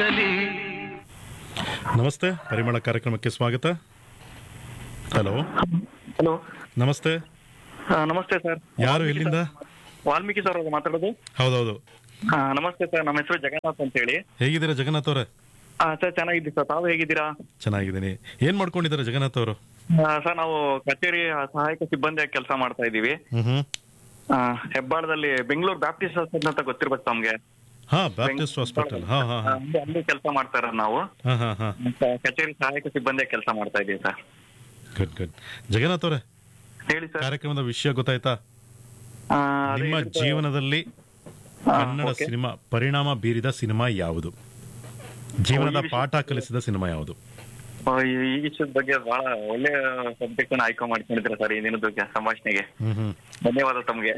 ಆಗಲಿ ನಮಸ್ತೆ ಪರಿಮಳ ಕಾರ್ಯಕ್ರಮಕ್ಕೆ ಸ್ವಾಗತ ಹಲೋ ಹಲೋ ನಮಸ್ತೆ ನಮಸ್ತೆ ಸರ್ ಯಾರು ಎಲ್ಲಿಂದ ವಾಲ್ಮೀಕಿ ಸರ್ ಅವರು ಮಾತಾಡೋದು ಹೌದೌದು ಆ, ನಮಸ್ತೆ ಸರ್ ನಮ್ಮ ಹೆಸರು ಜಗನ್ನಾಥ್ ಅಂತ ಹೇಳಿ ಹೇಗಿದ್ದೀರಾ ಜಗನ್ನಾಥ್ ಅವರೇ ಆ, ಸರ್ ಚೆನ್ನಾಗಿದ್ದೀವಿ ಸರ್ ತಾವು ಹೇಗಿದ್ದೀರಾ ಚೆನ್ನಾಗಿದ್ದೀನಿ ಏನ್ ಮಾಡ್ಕೊಂಡಿದ್ದಾರೆ ಜಗನ್ನಾಥ್ ಅವರು ಆ, ಸರ್ ನಾವು ಕಚೇರಿ ಸಹಾಯಕ ಸಿಬ್ಬಂದಿಯಾಗಿ ಕೆಲಸ ಮಾಡ್ತಾ ಇದ್ದೀವಿ ಹ್ಮ್ ಹ್ಮ್ ಆ, ಹೆಬ್ಬಾಳದಲ್ಲಿ ಬೆಂಗಳೂರು ಬ್ಯಾಪ್ಟಿಸ್ಟ್ ಹಾಸ್ಪಿಟಲ್ ಅಂತ ಗೊತ್ತಿರ್ಬೇಕು ತಮ್ಗೆ ಹಾ ಬ್ಯಾಪ್ಟಿಸ್ಟ್ ಹಾಸ್ಪಿಟಲ್ ಹಾ ಹಾ ಹಾ ಅಲ್ಲಿ- ಅಲ್ಲಿ ಕೆಲಸ ಮಾಡ್ತಾ ಇರೋದು ನಾವು ಹಾ ಹಾ ಹಾ ಮತ್ತೆ ಕಚೇರಿ ಸಹಾಯಕ ಸಿಬ್ಬಂದಿಯಾಗಿ ಕೆಲಸ ಮಾಡ್ತಾ ಇದ್ದೀವಿ ಸರ್ ಗುಡ್ ಗುಡ್ ಜಗನ್ನಾಥ್ ಅವರೇ ಹೇಳಿ ಸರ್ ಕಾರ್ಯಕ್ರಮದ ವಿಷಯ ಗೊತ್ತಾಯ್ತಾ ಆ, ಅದೇ ನಿಮ್ಮ ಇದ್ರದ್ದು- ಜೀವನದಲ್ಲಿ ಆ, ಕನ್ನಡ okay. ಸಿನಿಮಾ ಪರಿಣಾಮ ಬೀರಿದ ಸಿನಿಮಾ ಯಾವುದು ಜೀವನದ ಈ ವಿಷಯ- ಪಾಠ ಕಲಿಸಿದ ಸಿನಿಮಾ ಯಾವುದು ಆ, ಈ ಈ ವಿಷಯದ ಬಗ್ಗೆ ಬಹಳ ಒಳ್ಳೆ ಸಬ್ಜೆಕ್ಟ್ ಅನ್ನ ಆಯ್ಕೆ ಮಾಡ್ಕೊಂಡಿದ್ದೀರಾ ಸರ್ ಈ ದಿನದ ಸಂಭಾಷಣೆಗೆ ಹ್ಮ್ ಹ್ಮ್ ಧನ್ಯವಾದ ತಮಗೆ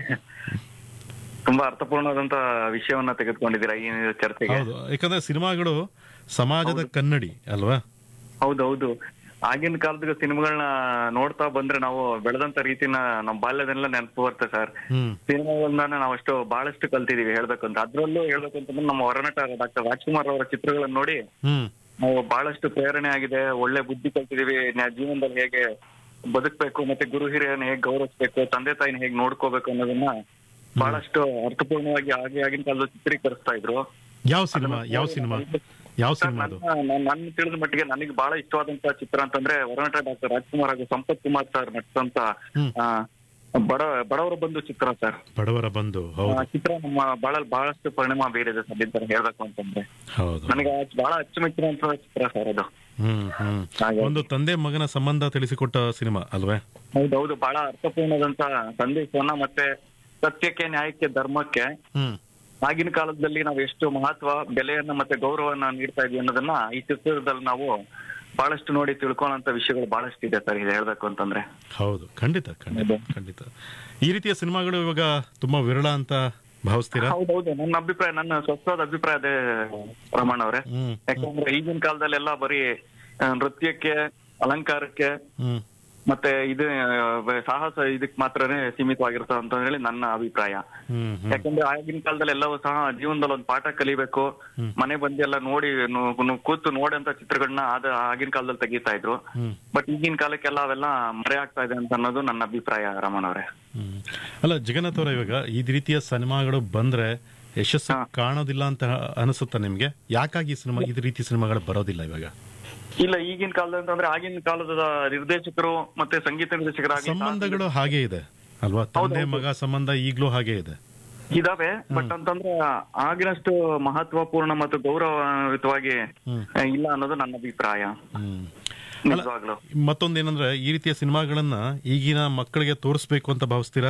ತುಂಬಾ ಅರ್ಥಪೂರ್ಣವಾದಂತ ವಿಷಯವನ್ನ ತೆಗೆದುಕೊಂಡಿದ್ದೀರಾ ಈ ಚರ್ಚೆಗೆ ಹೌದು ಯಾಕಂದ್ರೆ ಸಿನಿಮಾಗಳು ಸಮಾಜದ ಕನ್ನಡಿ ಅಲ್ವಾ ಹೌದೌದು ಆಗಿನ ಕಾಲದ ಸಿನಿಮಾಗಳನ್ನ ನೋಡ್ತಾ ಬಂದ್ರೆ ನಾವು ಬೆಳೆದಂತ ರೀತಿನ ನಮ್ಮ ಬಾಲ್ಯದೆಲ್ಲ ನೆನಪು ಬರುತ್ತೆ ಸರ್ ಹ್ಮ್ ಸಿನಿಮಾಗಳನ್ನ ನಾವು ಅಷ್ಟು ಬಹಳಷ್ಟು ಕಲ್ತಿದೀವಿ ಹೇಳ್ಬೇಕು ಅಂತ ಅದ್ರಲ್ಲೂ ಹೇಳ್ಬೇಕು ಅಂತಂದ್ರೆ ನಮ್ಮ ಹೊರನಟ ಡಾಕ್ಟರ್ ರಾಜ್ಕುಮಾರ್ ಅವರ ಚಿತ್ರಗಳನ್ನ ನೋಡಿ ಹ್ಮ್ ನಾವು ಬಹಳಷ್ಟು ಪ್ರೇರಣೆ ಆಗಿದೆ ಒಳ್ಳೆ ಬುದ್ಧಿ ಕಲ್ತಿದೀವಿ ನ್ಯಾ- ಜೀವನದಲ್ಲಿ ಹೇಗೆ ಬದುಕ್ಬೇಕು ಮತ್ತೆ ಗುರು ಹಿರಿಯರನ್ನ ಹೇಗೆ ಗೌರವಿಸ್ಬೇಕು ತಂದೆ ತಾಯಿನ ಹೇಗೆ ನೋಡ್ಕೋಬೇಕು ಅನ್ನೋದನ್ನ ಬಹಳಷ್ಟು ಅರ್ಥಪೂರ್ಣವಾಗಿ ಆಗಿ ಆಗಿನ ಕಾಲದಲ್ಲಿ ಚಿತ್ರೀಕರಿಸ್ತಾ ಇದ್ರು ಯಾವ ಸಿನಿಮಾ ಯಾವ ಸಿನಿಮಾ ಯಾವ ಸರ್, ಸಿನಿಮಾ ಅದು ನನ್ನ ನನ್ನ- ನನ್ನ ತಿಳಿದ ಮಟ್ಟಿಗೆ ನನಗೆ ಬಹಳ ಇಷ್ಟವಾದಂತ ಚಿತ್ರ ಅಂತಂದ್ರೆ ಹೊರನಟ ಡಾಕ್ಟರ್ ರಾಜ್ಕುಮಾರ್ ಹಾಗೂ ಸಂಪತ್ ಕುಮಾರ್ ಸರ್ ನಟಿಸಂತ ಹ್ಮ್. ಆ, ಬಡ ಬಡವರ ಬಂಧು ಚಿತ್ರ ಸರ್ ಬಡವರ ಬಂಧು ಆ ಹೌದು ಚಿತ್ರ ನಮ್ಮ ಬಹಳ ಬಹಳಷ್ಟು ಪರಿಣಾಮ ಬೀರಿದೆ ಸರ್ ಇಂತರ ಹೇಳ್ಬೇಕು ಅಂತಂದ್ರೆ ಹೌದು ನನಗೆ ಅದ್ ಬಹಳ ಅಚ್ಚುಮೆಚ್ಚಿನ ಚಿತ್ರ ಸರ್ ಅದು ಹ್ಮ್ ಹ್ಮ್ ಹಾಗೆ. ಒಂದು ತಂದೆ ಮಗನ ಸಂಬಂಧ ತಿಳಿಸಿಕೊಟ್ಟ ಸಿನಿಮಾ ಅಲ್ವೇ ಹೌದೌದು ಬಹಳ ಅರ್ಥಪೂರ್ಣದಂತ ಸಂದೇಶವನ್ನ ಮತ್ತೆ ಸತ್ಯಕ್ಕೆ ನ್ಯಾಯಕ್ಕೆ ಧರ್ಮಕ್ಕೆ ಹ್ಮ್ ಆಗಿನ ಕಾಲದಲ್ಲಿ ನಾವು ಎಷ್ಟು ಮಹತ್ವ ಬೆಲೆಯನ್ನ ಮತ್ತೆ ಗೌರವವನ್ನ ನೀಡ್ತಾ ಇದೀವಿ ಅನ್ನೋದನ್ನ ಈ ಚಿತ್ರದಲ್ಲಿ ನಾವು ಬಹಳಷ್ಟು ನೋಡಿ ತಿಳ್ಕೊಳ್ಳೋಂತ ವಿಷಯಗಳು ಬಹಳಷ್ಟು ಇದೆ ಸರ್ ಇದು ಹೇಳ್ಬೇಕು ಅಂತಂದ್ರೆ ಹೌದು ಖಂಡಿತ ಖಂಡಿತ ಹೌದು. ಖಂಡಿತ ಈ ರೀತಿಯ ಸಿನಿಮಾಗಳು ಇವಾಗ ತುಂಬಾ ವಿರಳ ಅಂತ ಭಾವಿಸ್ತೀರಾ ಹೌದೌದು ನನ್ನ ಅಭಿಪ್ರಾಯ ನನ್ನ ಸ್ವಸ್ಥವಾದ ಅಭಿಪ್ರಾಯ ಅದೇ ರಮಣ ಅವರೇ ಹ್ಮ್ ಯಾಕಂದ್ರೆ ಈಗಿನ ಕಾಲದಲ್ಲೆಲ್ಲ ಬರೀ ಆ, ನೃತ್ಯಕ್ಕೆ ಅಲಂಕಾರಕ್ಕೆ ಹ್ಮ್ ಮತ್ತೆ ಇದು ಆ, ಸಾಹಸ ಇದಕ್ ಮಾತ್ರನೇ ಸೀಮಿತವಾಗಿರ್ತಾವ ಅಂತ ಹೇಳಿ ನನ್ನ ಅಭಿಪ್ರಾಯ ಹ್ಮ್ ಹ್ಮ್ ಯಾಕಂದ್ರೆ ಆಗಿನ ಕಾಲದಲ್ಲಿ ಎಲ್ಲವೂ ಸಹ ಜೀವನದಲ್ಲಿ ಒಂದು ಪಾಠ ಕಲಿಬೇಕು ಮನೆ ಬಂದು ಎಲ್ಲ ನೋಡಿ ನು- ನು- ಕೂತು ನೋಡಂತ ಚಿತ್ರಗಳನ್ನ ಆದ ಆಗಿನ ಕಾಲದಲ್ಲಿ ತೆಗಿತಾ ಇದ್ರು ಹ್ಮ್ ಬಟ್ ಈಗಿನ ಕಾಲಕ್ಕೆಲ್ಲ ಅವೆಲ್ಲ ಮರೆ ಆಗ್ತಾ ಇದೆ ಅಂತ ಅನ್ನೋದು ನನ್ನ ಅಭಿಪ್ರಾಯ ರಮಣ ಅವರೇ ಹ್ಮ್ ಅಲ್ಲ ಜಗನ್ನಾಥ್ ಅವರ ಇವಾಗ ಈ ರೀತಿಯ ಸಿನಿಮಾಗಳು ಬಂದ್ರೆ ಯಶಸ್ಸು ಹಾ. ಕಾಣೋದಿಲ್ಲ ಅಂತ ಅನಿಸುತ್ತಾ ನಿಮ್ಗೆ ಯಾಕಾಗಿ ಸಿನಿಮಾ ಈ ರೀತಿ ಸಿನಿಮಾಗಳು ಬರೋದಿಲ್ಲ ಇವಾಗ ಇಲ್ಲ ಈಗಿನ ಕಾಲದ ಅಂತಂದ್ರೆ ಆಗಿನ ಕಾಲದ ನಿರ್ದೇಶಕರು ಮತ್ತೆ ಸಂಗೀತ ನಿರ್ದೇಶಕರಾಗಿ ಸಂಬಂಧಗಳು ಹಾಗೆ ಇದೆ ಅಲ್ವಾ ತಂದೆ ಹೌದು. ಮಗ ಸಂಬಂಧ ಈಗ್ಲೂ ಹಾಗೆ ಇದೆ ಇದಾವೆ ಬಟ್ ಅಂತಂದ್ರೆ ಆಗಿನಷ್ಟು ಮಹತ್ವಪೂರ್ಣ ಮತ್ತು ಗೌರವಯುತವಾಗಿ ಹ್ಮ್. ಆ, ಇಲ್ಲ ಅನ್ನೋದು ನನ್ನ ಅಭಿಪ್ರಾಯ ಹ್ಮ್ ನಿಜವಾಗ್ಲು ಮತ್ತೊಂದೇನಂದ್ರೆ ಈ ರೀತಿಯ ಸಿನಿಮಾಗಳನ್ನ ಈಗಿನ ಮಕ್ಕಳಿಗೆ ತೋರಿಸ್ಬೇಕು ಅಂತ ಭಾವಿಸ್ತೀರಾ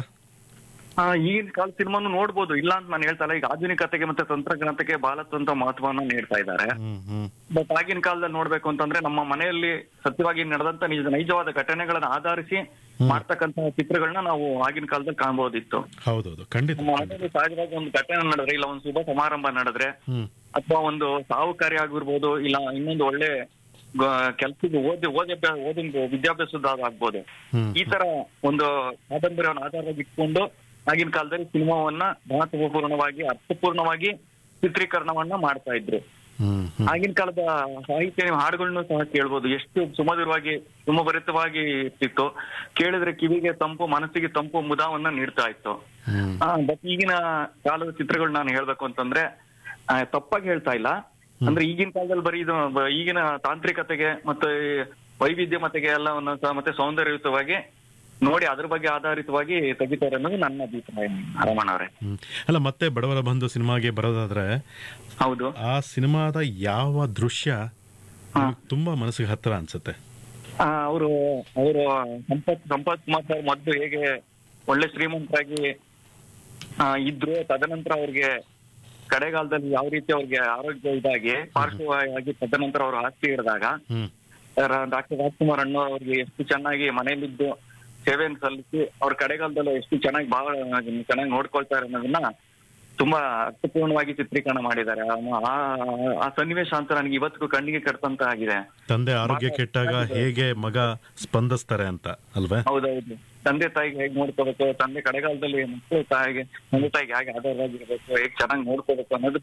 ಆ, ಈಗಿನ ಕಾಲ ಸಿನಿಮಾನು ನೋಡ್ಬೋದು ಇಲ್ಲ ಅಂತ ನಾನು ಹೇಳ್ತಾ ಇಲ್ಲ ಈಗ ಆಧುನಿಕತೆಗೆ ಮತ್ತೆ ತಂತ್ರಜ್ಞಾನತೆಗೆ ಬಹಳತ್ತಂತ ಮಹತ್ವನ ನೀಡ್ತಾ ಇದ್ದಾರೆ ಹ್ಮ್ ಹ್ಮ್ ಬಟ್ ಆಗಿನ ಕಾಲದಲ್ಲಿ ನೋಡ್ಬೇಕು ಅಂತಂದ್ರೆ ನಮ್ಮ ಮನೆಯಲ್ಲಿ ಸತ್ಯವಾಗಿ ನಡೆದಂತ ನಿಜ ನೈಜವಾದ ಘಟನೆಗಳನ್ನ ಆಧರಿಸಿ ಮಾಡ್ತಕ್ಕಂತ ಚಿತ್ರಗಳನ್ನ ನಾವು ಆಗಿನ ಕಾಲದಲ್ಲಿ ಕಾಣಬಹುದಿತ್ತು ಹೌದೌದು ಖಂಡಿತ ನಮ್ಮ ಮನೆಯಲ್ಲಿ ಸಹಜವಾಗಿ ಒಂದು ಘಟನೆ ನಡೆದ್ರೆ ಇಲ್ಲ ಒಂದು ಶುಭ ಸಮಾರಂಭ ನಡೆದ್ರೆ ಹ್ಮ್ ಅಥವಾ ಒಂದು ಸಾವು ಕಾರ್ಯ ಆಗಿರ್ಬೋದು ಇಲ್ಲ ಇನ್ನೊಂದು ಒಳ್ಳೆ ಕೆಲಸದ ಓದಿ ಓದಿ ಓದಿನ ವಿದ್ಯಾಭ್ಯಾಸದ ಆಗ್ಬೋದು ಹ್ಮ್ ಈ ತರ ಒಂದು ಕಾದಂಬರಿಯನ್ನು ಆಧಾರವಾಗಿ ಇಟ್ಕೊಂಡು ಆಗಿನ ಕಾಲದಲ್ಲಿ ಸಿನಿಮಾವನ್ನ ಮಹತ್ವಪೂರ್ಣವಾಗಿ ಅರ್ಥಪೂರ್ಣವಾಗಿ ಚಿತ್ರೀಕರಣವನ್ನ ಮಾಡ್ತಾ ಇದ್ರು ಹ್ಮ್ ಹ್ಮ್ ಆಗಿನ ಕಾಲದ ಸಾಹಿತ್ಯ ನೀವು ಹಾಡುಗಳನ್ನು ಸಹ ಕೇಳ್ಬೋದು ಎಷ್ಟು ಸುಮಧುರವಾಗಿ ಸುಮಭರಿತವಾಗಿ ಇರ್ತಿತ್ತು ಕೇಳಿದ್ರೆ ಕಿವಿಗೆ ತಂಪು ಮನಸ್ಸಿಗೆ ತಂಪು ಮುದವನ್ನ ನೀಡ್ತಾ ಇತ್ತು ಹ್ಮ್ ಬಟ್ ಈಗಿನ ಕಾಲದ ಚಿತ್ರಗಳು ನಾನು ಹೇಳ್ಬೇಕು ಅಂತಂದ್ರೆ ಆ, ತಪ್ಪಾಗಿ ಹೇಳ್ತಾ ಇಲ್ಲ ಅಂದ್ರೆ ಈಗಿನ ಕಾಲದಲ್ಲಿ ಬರೀ ಇದು ಬ- ಈಗಿನ ತಾಂತ್ರಿಕತೆಗೆ ಮತ್ತೆ ವೈವಿಧ್ಯಮತೆಗೆ ಎಲ್ಲವನ್ನ ಸಹ ಮತ್ತೆ ಸೌಂದರ್ಯಯುತವಾಗಿ ನೋಡಿ ಅದ್ರ ಬಗ್ಗೆ ಆಧಾರಿತವಾಗಿ ತೆಗಿತಾರೆ ಅನ್ನೋದು ನನ್ನ ಅಭಿಪ್ರಾಯ ರಮಣ ಅವರೇ ಹ್ಮ್. ಅಲ್ಲ ಮತ್ತೆ ಬಡವರ ಬಂಧು ಸಿನಿಮಾಗೆ ಬರೋದಾದ್ರೆ ಹೌದು ಆ ಸಿನಿಮಾದ ಯಾವ ದೃಶ್ಯ ನಿಮ್ಗ್ ತುಂಬಾ ಮನಸ್ಸಿಗೆ ಹತ್ರ ಅನ್ಸುತ್ತೆ ಅವರು ಅವರು ಸಂಪತ್ ಸಂಪತ್ ಕುಮಾರ್ ಸರ್ ಮೊದಲು ಹೇಗೆ ಒಳ್ಳೆ ಶ್ರೀಮಂತರಾಗಿ ಆ, ಇದ್ರು ತದನಂತರ ಅವ್ರಿಗೆ ಕಡೆಗಾಲದಲ್ಲಿ ಯಾವ ರೀತಿ ಅವ್ರಿಗೆ ಆರೋಗ್ಯ ಇದಾಗಿ ಪಾರ್ಶ್ವವಾಗಿ ತದನಂತರ ಅವ್ರ ಆಸ್ತಿ ಹಿಡಿದಾಗ ಹ್ಮ್ ಡಾಕ್ಟರ್ ರಾಜ್ಕುಮಾರ್ ಅಣ್ಣ ಅವ್ರಿಗೆ ಎಷ್ಟು ಚೆನ್ನಾಗಿ ಮನೆಯಲ್ಲಿದ್ದು ಸೇವೆಯನ್ನು ಸಲ್ಲಿಸಿ ಅವ್ರ ಕಡೆಗಾಲದಲ್ಲಿ ಎಷ್ಟು ಚೆನ್ನಾಗಿ ಬಹಳ ಚೆನ್ನಾಗಿ ನೋಡ್ಕೊಳ್ತಾರೆ ಅನ್ನೋದನ್ನ ತುಂಬಾ ಅರ್ಥಪೂರ್ಣವಾಗಿ ಚಿತ್ರೀಕರಣ ಮಾಡಿದ್ದಾರೆ ಆ- ಆ- ಆ ಸನ್ನಿವೇಶ ಅಂತ ನನಗೆ ಇವತ್ತಿಗೂ ಕಣ್ಣಿಗೆ ಕಟ್ಟಂತ ಆಗಿದೆ ತಂದೆ ಆರೋಗ್ಯ ಕೆಟ್ಟಾಗ ಹೇಗೆ ಮಗ ಸ್ಪಂದಿಸ್ತಾರೆ ಅಂತ ಅಲ್ವೇ ಹೌದೌದು ತಂದೆ ತಾಯಿಗೆ ಹೇಗ್ ನೋಡ್ಕೋಬೇಕು ತಂದೆ ಕಡೆಗಾಲದಲ್ಲಿ ಮಕ್ಕಳು ತಾಯಿಗೆ ತಂದೆ ತಾಯಿಗೆ ಹೇಗೆ ಆಧಾರವಾಗಿರ್ಬೇಕು ಹೇಗ್ ಚೆನ್ನಾಗಿ ನೋಡ್ಕೋಬೇಕು ಅನ್ನೋದನ್ನ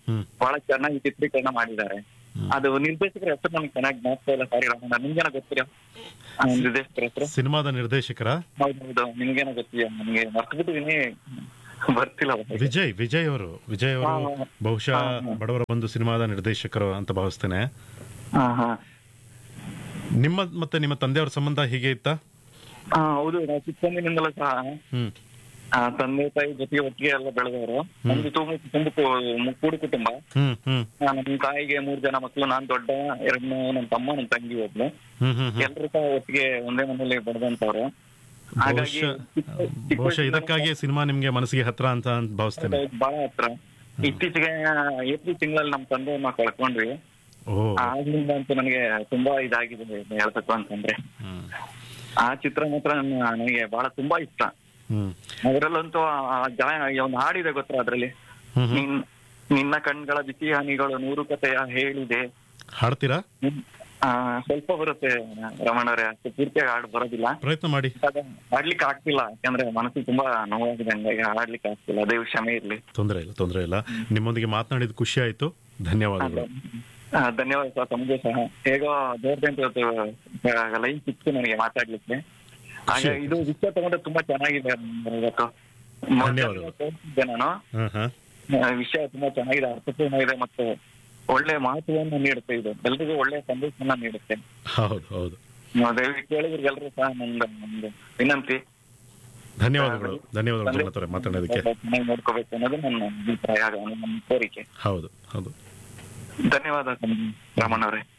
ಹ್ಮ್ ಬಹಳ ಚೆನ್ನಾಗಿ ಚಿತ್ರೀಕರಣ ಮಾಡಿದ್ದಾರೆ ಹ್ಮ್. ಅದು ನಿರ್ದೇಶಕರ ಹೆಸರು ನನಗೆ ಚೆನ್ನಾಗಿ ಜ್ಞಾಪಕ ಇಲ್ಲ ಸಾರಿ ರಾಮಣ್ಣ ನಿಮ್ಗೇನ ಗೊತ್ತಿಲ್ಲ ಆ, ನಿರ್ದೇಶಕರ ಹೆಸರು ಸಿನಿಮಾದ ನಿರ್ದೇಶಕರ ಹೌದು ಹೌದು ನಿಮ್ಗೇನ ಗೊತ್ತಿಲ್ಲ ನನಗೆ ಮರ್ತ್ಬಿಟ್ಟಿದೀನಿ ಬರ್ತಿಲ್ಲ ಬಾಯಿಗೆ. ವಿಜಯ್ ವಿಜಯ್ ಅವರು ವಿಜಯ್ ಅವರು ಹಾ, ಹಾ. ಬಹುಶಃ ಹಾ, ಹಾ. ಬಡವರ ಬಂಧು ಸಿನಿಮಾದ ನಿರ್ದೇಶಕರು ಅಂತ ಭಾವಿಸ್ತೇನೆ ಹಾ ಹಾ ನಿಮ್ಮ ಮತ್ತೆ ನಿಮ್ಮ ತಂದೆಯವರ ಸಂಬಂಧ ಹೀಗೆ ಇತ್ತಾ ಹಾ ಹೌದು ನಾವು ಚಿಕ್ಕಂದಿನಿಂದಲೂ ಸಹ ಹ್ಮ್ ಆ, ತಂದೆ ತಾಯಿ ಜೊತೆಗೆ ಒಟ್ಟಿಗೆ ಎಲ್ಲ ಬೆಳೆದವರು ನಮ್ದು ತುಂಬ ತುಂಬ ಕು- ಕೂಡು ಕುಟುಂಬ ಹ್ಮ್ ಹ್ಮ್ ಆ, ನಮ್ಮ ತಾಯಿಗೆ ಮೂರ್ ಜನ ಮಕ್ಕಳು ನಾನ್ ದೊಡ್ಡ ಎರಡನೇ ನಮ್ಮ ತಮ್ಮ ನಮ್ಮ ತಂಗಿ ಒಬ್ಳು ಹ್ಮ್ ಹ್ಮ್ ಹ್ಮ್ ಎಲ್ರು ಸಹ ಒಟ್ಟಿಗೆ ಒಂದೇ ಮನೇಲಿ ಬೆಳೆದಂತವ್ರು ಹಾಗಾಗಿ ಬಹುಶಃ ಚಿಕ್ಕ- ಚಿಕ್ಕ ಬಹುಶಃ ವಯಸ್ಸಿಂದ ಇದಕ್ಕಾಗಿ ಸಿನಿಮಾ ನಿಮ್ಗೆ ಮನಸ್ಸಿಗೆ ಹತ್ರ ಅಂತ ಭಾವಿಸ್ತೇನೆ ಬಹಳ ಹತ್ರ ಇತ್ತೀಚೆಗೆ ಏಪ್ರಿಲ್ ತಿಂಗಳಲ್ಲಿ ನಮ್ಮ ತಂದೆಯನ್ನ ಕಳ್ಕೊಂಡ್ವಿ ಓ ಆಗ್ಲಿಂದ ಅಂತೂ ನನಗೆ ತುಂಬಾ ಇದಾಗಿದೆ ಇದ್ನ ಹೇಳ್ಬೇಕು ಅಂತಂದ್ರೆ ಹ್ಮ್ ಆ ಚಿತ್ರ ಮಾತ್ರ ನನ್ನ- ನನಗೆ ಬಹಳ ತುಂಬಾ ಇಷ್ಟ ಹ್ಮ್ ಅದರಲ್ಲಂತೂ ಆ ಜನ ಒಂದು ಹಾಡಿದೆ ಗೊತ್ತಾ ಅದ್ರಲ್ಲಿ ಹ್ಮ್ ಹ್ಮ್ ನಿನ್ ನಿನ್ನ ಕಣ್ಗಳ ಬಿಸಿ ಹನಿಗಳು ನೂರು ಕಥೆಯ ಹೇಳಿದೆ ಹಾಡ್ತೀರಾ ಹ್ಮ್. ಆ, ಸ್ವಲ್ಪ ಬರುತ್ತೆ ರಮಣವ್ರೆ ಅಷ್ಟು ಪೂರ್ತಿಯಾಗಿ ಹಾಡು ಬರೋದಿಲ್ಲ ಪ್ರಯತ್ನ ಮಾಡಿ ಅದ ಹಾಡ್ಲಿಕ್ಕೆ ಆಗ್ತಿಲ್ಲ ಯಾಕಂದ್ರೆ ಮನಸ್ಸಿಗೆ ತುಂಬಾ ನೋವಾಗಿದೆ ಹಂಗಾಗಿ ಹಾಡ್ಲಿಕ್ಕೆ ಆಗ್ತಿಲ್ಲ ಅದೇ ಕ್ಷಮೆ ಇರ್ಲಿ ತೊಂದರೆ ಇಲ್ಲ ತೊಂದರೆ ಇಲ್ಲ ನಿಮ್ಮೊಂದಿಗೆ ಮಾತನಾಡಿದ ಖುಷಿ ಆಯ್ತು ಧನ್ಯವಾದಗಳು ಆ, ಧನ್ಯವಾದ ಸರ್ ತಮಗೂ ಸಹ ಹೇಗೋ ದೇವ್ರದಂತ ಇವತ್ತು ಲೈನ್ ಸಿಕ್ತು ನನಗೆ ಮಾತಾಡ್ಲಿಕ್ಕೆ ಹಾಗೆ ಇದು ವಿಷಯ ತಗೊಂಡ್ರೆ ತುಂಬಾ ಚೆನ್ನಾಗಿದೆ ಇವತ್ತು ಧನ್ಯವಾದಗಳು. ತೋರಿಸಿದ್ದೆ ನಾನು ಹಾ ಹಾ ಆ, ವಿಷಯ ತುಂಬಾ ಚೆನ್ನಾಗಿದೆ ಅರ್ಥಪೂರ್ಣ ಇದೆ ಮತ್ತು ಒಳ್ಳೆ ಮಹತ್ವವನ್ನು ನೀಡುತ್ತೆ ಇದು ಎಲ್ರಿಗೂ ಒಳ್ಳೆ ಸಂದೇಶವನ್ನ ನೀಡುತ್ತೆ ಹೌದು ಹೌದು ನಾವು ದಯವಿಟ್ಟು ಕೇಳಿದ್ರಿಗೆಲ್ರೂ ಸಹ ನಂದು ಒಂದು ವಿನಂತಿ ಧನ್ಯವಾದಗಳು ಧನ್ಯವಾದಗಳು ಜಗನ್ನಾಥ್ ಅವರೇ ಮಾತನಾಡೋದಕ್ಕೆ ಚೆನ್ನಾಗಿ ನೋಡ್ಕೋಬೇಕು ಅನ್ನೋದು ನನ್ನ ಅಭಿಪ್ರಾಯ ನನ್ನ ಕೋರಿಕೆ ಹೌದು ಹೌದು ಧನ್ಯವಾದ ರಮಣವ್ರೆ